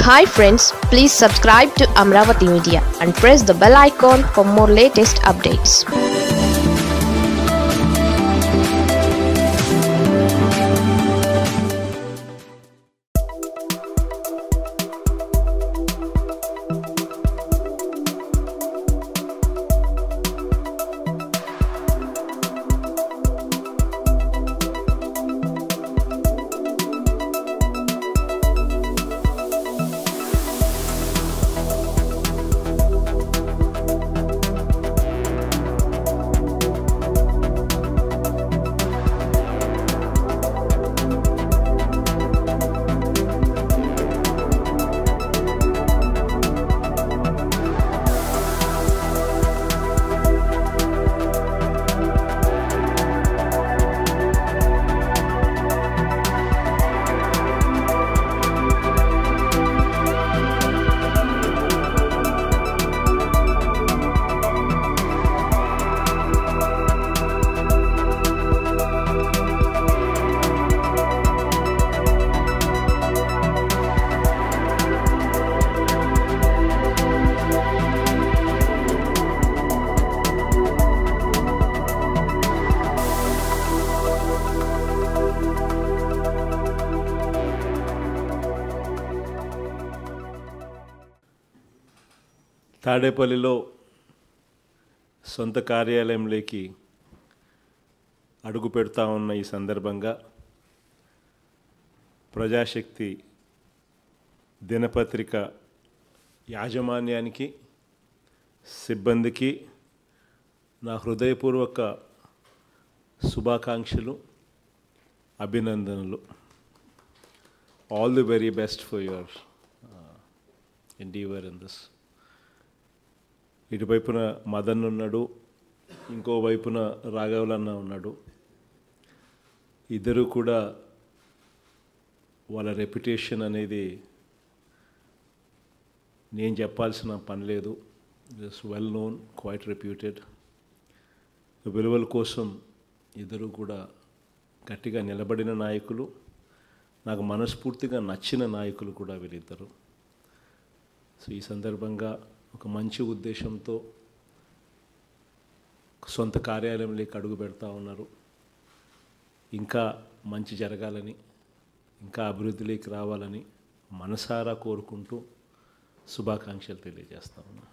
hi friends please subscribe to Amaravati media and press the bell icon for more latest updates తాడేపల్లిలో సొంత కార్యాలయంలోకి అడుగు పెడతా ఉన్న ఈ సందర్భంగా ప్రజాశక్తి దినపత్రిక యాజమాన్యానికి సిబ్బందికి నా హృదయపూర్వక శుభాకాంక్షలు అభినందనలు all the very best for your endeavour in this ఇటువైపున మదన్ ఉన్నాడు ఇంకో వైపున రాఘవులన్న ఉన్నాడు ఇద్దరు కూడా వాళ్ళ రెప్యుటేషన్ అనేది నేను చెప్పాల్సిన పని లేదు it's well known quite reputed విలువల కోసం ఇద్దరు కూడా గట్టిగా నిలబడిన నాయకులు నాకు మనస్ఫూర్తిగా నచ్చిన నాయకులు కూడా వీళ్ళిద్దరు సో ఈ సందర్భంగా ఒక మంచి ఉద్దేశంతో సొంత కార్యాలయంలోకి అడుగు పెడతా ఉన్నారు ఇంకా మంచి జరగాలని ఇంకా అభివృద్ధిలోకి రావాలని మనసారా కోరుకుంటూ శుభాకాంక్షలు తెలియజేస్తా ఉన్నాను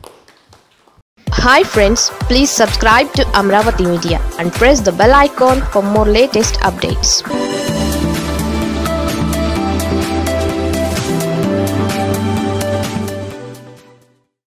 hi friends please subscribe to Amaravati media and press the bell icon for more latest updates